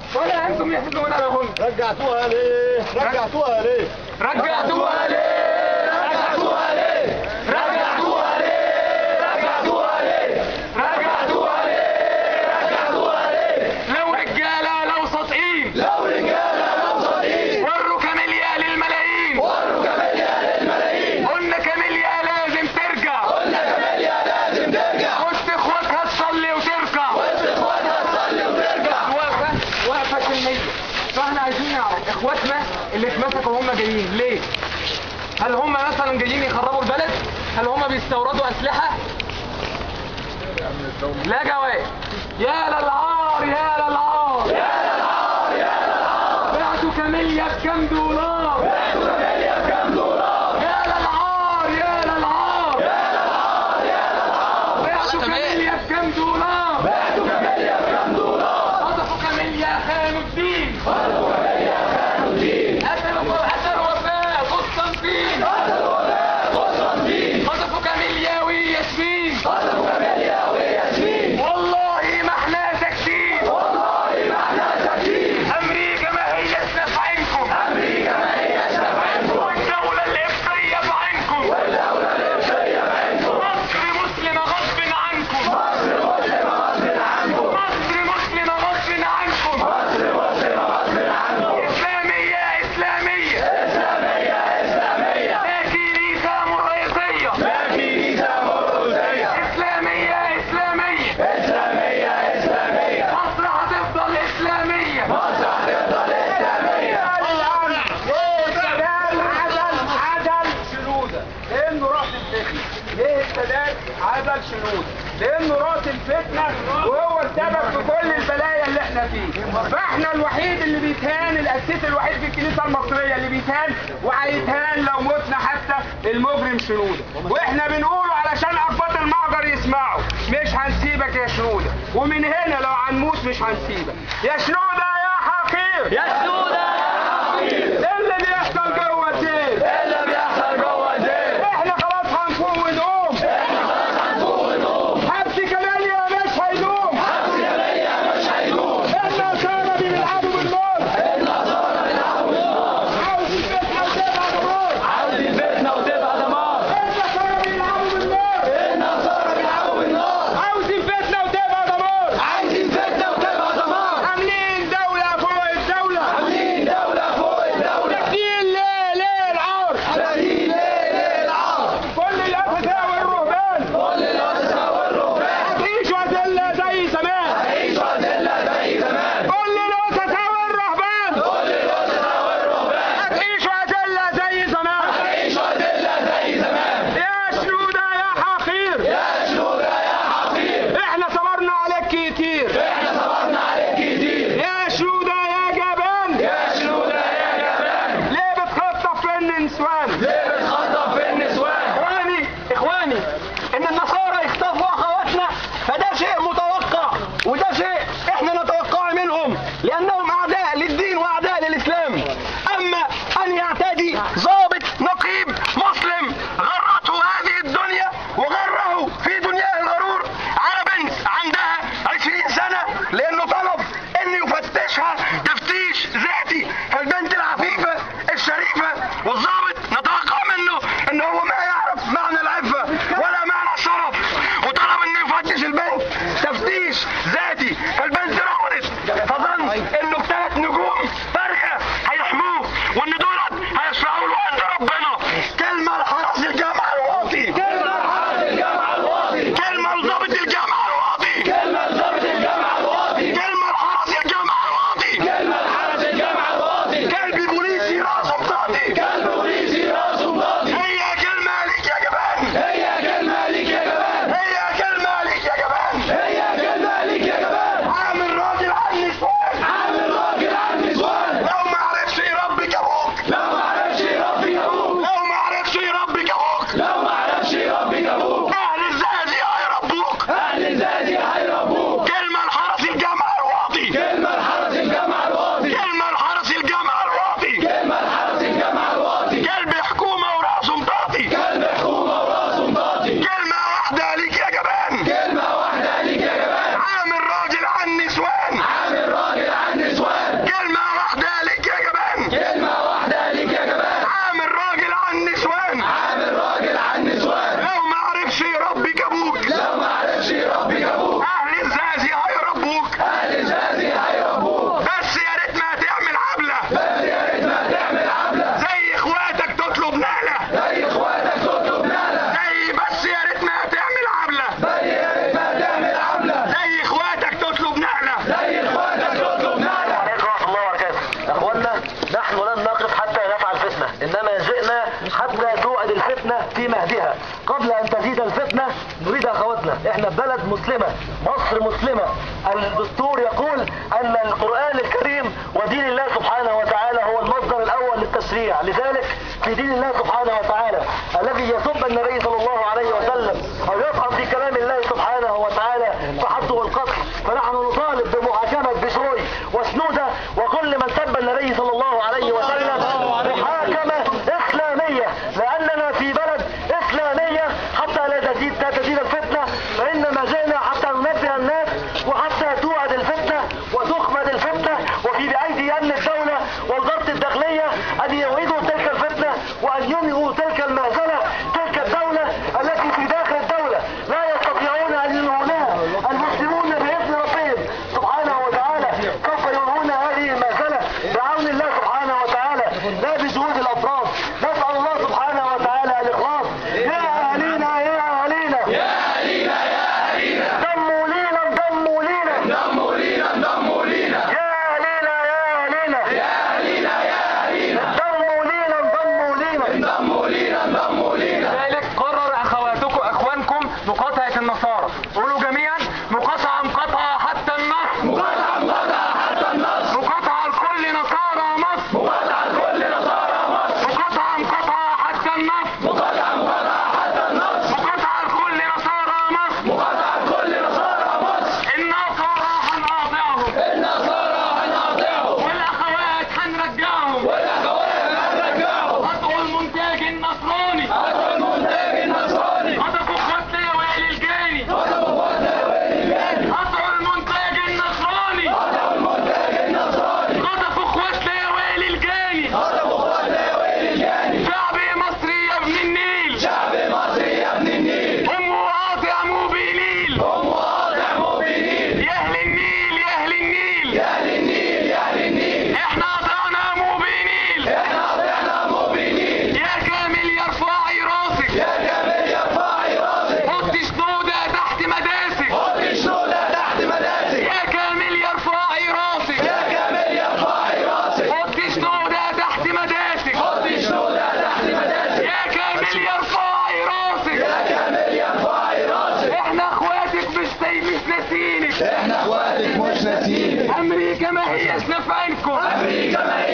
ولا انتم يحزنون لهن رجعتوها ليه؟ رجعتوها ليه؟ رجعتوها ليه رجعتوها ليه رجعتوها ليه رجعتوها ليه رجعتوها ليه رجعتوها ليه لو رجاله لو ساطقين لو رجالة لو صديق وروا كاميليا للملايين وروا كاميليا للملايين قلنا كاميليا لازم ترجع قلنا كاميليا لازم ترجع وسط اخواتها تصلي وتركع وسط اخواتها تصلي وترجع واقفه واقفه سلميه فاحنا عايزين نعرف اخواتنا اللي اتمسكوا وهم جايين ليه؟ هل هم مثلا جايين يخربوا البلد؟ هل هم بيستوردوا اسلحه؟ لا جواب يا للعار يا للعار يا للعار يا للعار بعتوا كاميليا بكام دولار بعتوا كاميليا بكام دولار؟ يا للعار يا للعار يا للعار يا للعار بعتوا كاميليا بكام دولار بعتوا كاميليا بكام دولار؟ خطفوا كاميليا خانوا الدين خطفوا كاميليا خانوا الدين قتلوا قتلوا وفاء قسطنطين قتلوا وفاء قسطنطين خطفوا كاميليا وياسمين خطفوا كاميليا وياسمين والله ما احنا ساكتين والله ما احنا ساكتين امريكا ما هي في عينكم امريكا ما هيش نافعينكم والدولة القبطية بعينكم والدولة القبطية بعينكم مصر مسلمة غصب عنكم مصر مسلمة غصب عنكم مصر مسلمة غصب عنكم مصر مسلمة غصب عنكم إسلامية إسلامية إسلامية إسلامية لا كنيسة مريطية ما كنيسة مرقسية إسلامية إسلامية إسلامية إسلامية مصر هتفضل إسلامية مصر هتفضل إسلامية السادات عزل عزل شنودة لانه راس الفتنة ليه السادات عزل شنودة لانه راس الفتنة وهو السبب في كل البلايا اللي احنا فيه فاحنا الوحيد اللي بيتهان الاسيس الوحيد في الكنيسة المصرية اللي بيتهان وهيتهان لو متنا حتى المجرم شنودة واحنا بنقوله علشان اقباط المهجر يسمعوا مش هنسيبك يا شنودة ومن هنا لو هنموت مش هنسيبك يا شنودة يا حقير يا سودة ايه اللي بيحصل جوه الدين إيه اللي بيحصل جوه الدين؟ احنا خلاص هنفوق ونقوم إحنا خلاص هنفوق ونقوم حبس كماليا مش هيدوم حبس كاميليا مش هيدوم النصارى بيلعبوا بالنار النصارى بيلعبوا بالنار عاوز الفتنة وتبقى دمار عاوزين فتنة وتبقى دمار النصارى بيلعبوا بالنار النصارى بيلعبوا بالنار عاوز الفتنة وتبقى دمار عايزين فتنة وتبقى دمار عاملين دولة فوق الدولة عاملين قبل ان تزيد الفتنة نريد اخواتنا احنا بلد مسلمة مصر مسلمة الدستور يقول ان القرآن الكريم ودين الله سبحانه وتعالى هو المصدر الاول للتشريع لذلك في دين الله سبحانه وتعالى الذي يسب النبي صلى الله عليه وسلم او يطعن في كلام الله سبحانه وتعالى فحده القتل فنحن نطالب بمحاكمة بشروي وسنودة وكل من سب النبي صلى الله عليه وسلم محاكمة إسلامية لأننا في بلد إسلامية حتى لا تزيد لا تزيد الفتنة فإنما جئنا حتى ننبه الناس وحتى توعد الفتنة وتخمد الفتنة وفي بأيدي أمن الدولة ووزارة الداخلية أن يعيدوا تلك الفتنة وأن ينهوا تلك المهزلة تلك الدولة التي في داخل الدولة لا يستطيعون أن ينهونها المسلمون بإذن ربهم سبحانه وتعالى سوف ينهون هذه المهزلة بعون الله سبحانه وتعالى لا بجهود الأفراد نسأل الله سبحانه وتعالى الإخلاص يا أهلينا يا أهلينا يا أهلينا يا أهلينا دموا لينا دموا لينا انضموا لينا انضموا لينا يا أهلينا يا أهلينا يا أهلينا يا أهلينا دموا لينا دموا لينا انضموا لينا انضموا لينا لذلك قرر اخواتكم اخوانكم مقاطعة النصارى قولوا جميعا مقاطعة مقاطعة حتى النصر مقاطعة مقاطعة حتى النصر مقاطعة لكل نصارى مصر مقاطعة كل نصارى مصر مقاطعة مقاطعة حتى النصر مقاطعة مقاطعة حتى النصر مقاطعة لكل نصارى مصر مقاطعة كل نصارى مصر النصارى هنقاطعهم النصارى هنقاطعهم والاخوات هنرجعهم والأخوات هنرجعهم قطعوا المنتاج النصراني قطعوا المنتج النصراني قطعوا اخواتنا وائل الجاني قطعوا اخواتنا وين الجاني قطعوا المنتاج النصراني قطعوا المنتج النصراني قطعوا اخواتنا وائل الجاني قطعوا اخواتنا وين الجاني شعب مصري يا ابن النيل شعب مصري يا ابن النيل ام قاطع مو بنيل هم واضع مبينين يا اهل النيل يا اهل النيل يا أهل النيل يا أهل النيل احنا قطعنا مو بنيل احنا طلعنا مبينين يا كامل يا رفاعي راسك يا جميل يا رفاعي راسك حط شنودة تحت مداسك حط شنودة تحت مداسك يا كامل يا رفاعي راسك يا جميل يا رفاعي راسك حط شنودة تحت مداسك حط شنودة تحت مداسك يا كامل يا رفاعي راسك يا جميل يا رفاعي راسك احنا اخواتك مش زي مش ناسينك احنا اخواتك مش ناسيين امريكا ما هيش نافعينكم امريكا ما